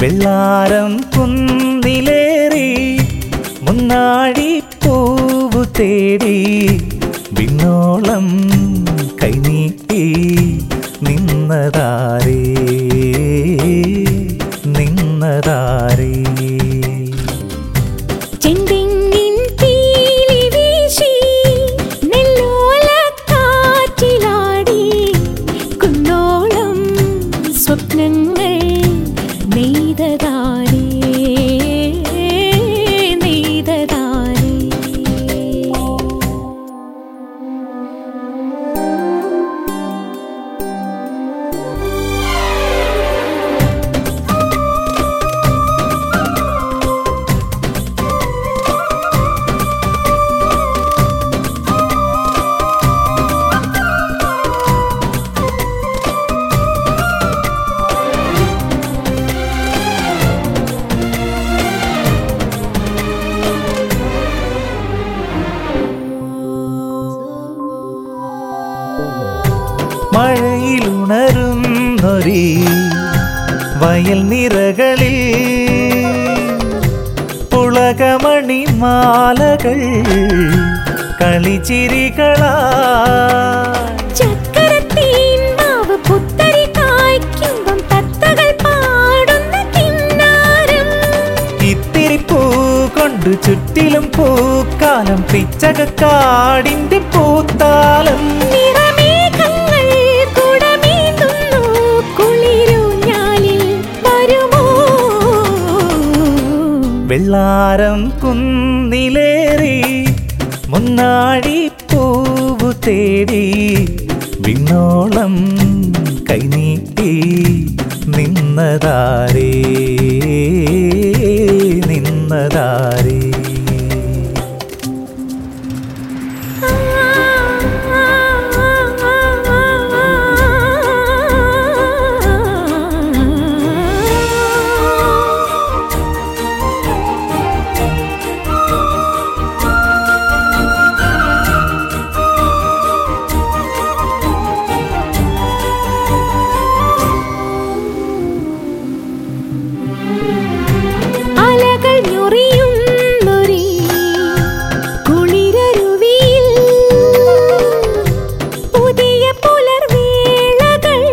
വെള്ളാരം കുന്നിലേറി മുന്നാഴി പൂവു തേടി വിണ്ണോളം കൈനീട്ടി നിന്നതാരേ നിന്നതാരേ ചെന്തെങ്ങിൻ പീലി വീശി നെല്ലോലക്കാറ്റിലാടി കുന്നോളം സ്വപ്നങ്ങൾ നെയ്തതാരേ നെയ്തതാരേ മഴയിലുണരുന്നൊരീ വയൽ നിറകളിൽ പുളകമണി മാലകൾ കളിച്ചിരികളാ ചക്കരത്തീൻ മാവ് പുത്തരി കായ്ക്കുമ്പം തത്തകൾ പാടുന്ന കിന്നാരം ഇത്തിരി പൂ കൊണ്ട് ചുറ്റിലും പൂക്കാലം പിച്ചകക്കാടിന്റെ പൂത്താലം നിറമേഘങ്ങൾ കുടമേന്തുന്നു കുളിരൂഞ്ഞാലിൽ വരുമോ വെള്ളാരം കുന്നിലേറി മുന്നാഴി പൂവു തേടി വിണ്ണോളം കൈനീട്ടി നിന്നതാരേ നിന്നതാരേ അലകൾ ഞൊറിയുന്നൊരീ കുളിരരുവിയിൽ പുതിയ പുലർവേളകൾ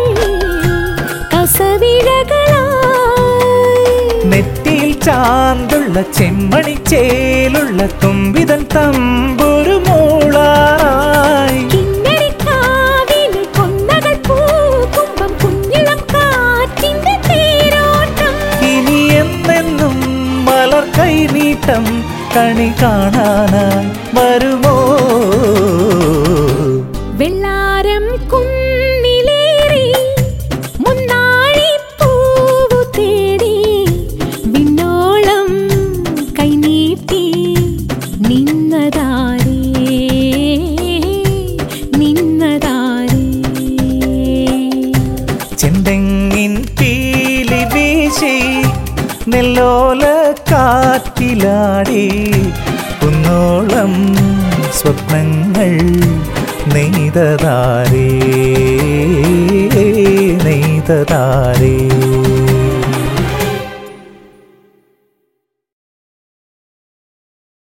കസവിഴകളായി നെറ്റിയിൽ ചാന്തുള്ള ചെമ്മണി ചേലുള്ള തുമ്പിതൻ തമ്പൊരു മൂളായി കിന്നരിക്കാവിലെ കൊന്നകൾ പൂക്കുമ്പം കുഞ്ഞിളം കാറ്റിന്റെ തേരോട്ടം ഇനി എന്നെന്നും മലർ കൈനീട്ടം കണി കാണാനായി വരുമോ വെള്ളാരം കുന്നിലേറി മുന്നാഴി പൂവു തേടി വിണ്ണോളം കൈനീട്ടി നിന്നതാരേ നിന്നതാരേ ചെന്തെങ്ങിൻ പീലി വീശി നെല്ലോല കാറ്റിലാടി കുന്നോളം സ്വപ്നങ്ങൾ നെയ്തതാരേ നെയ്തതാരേ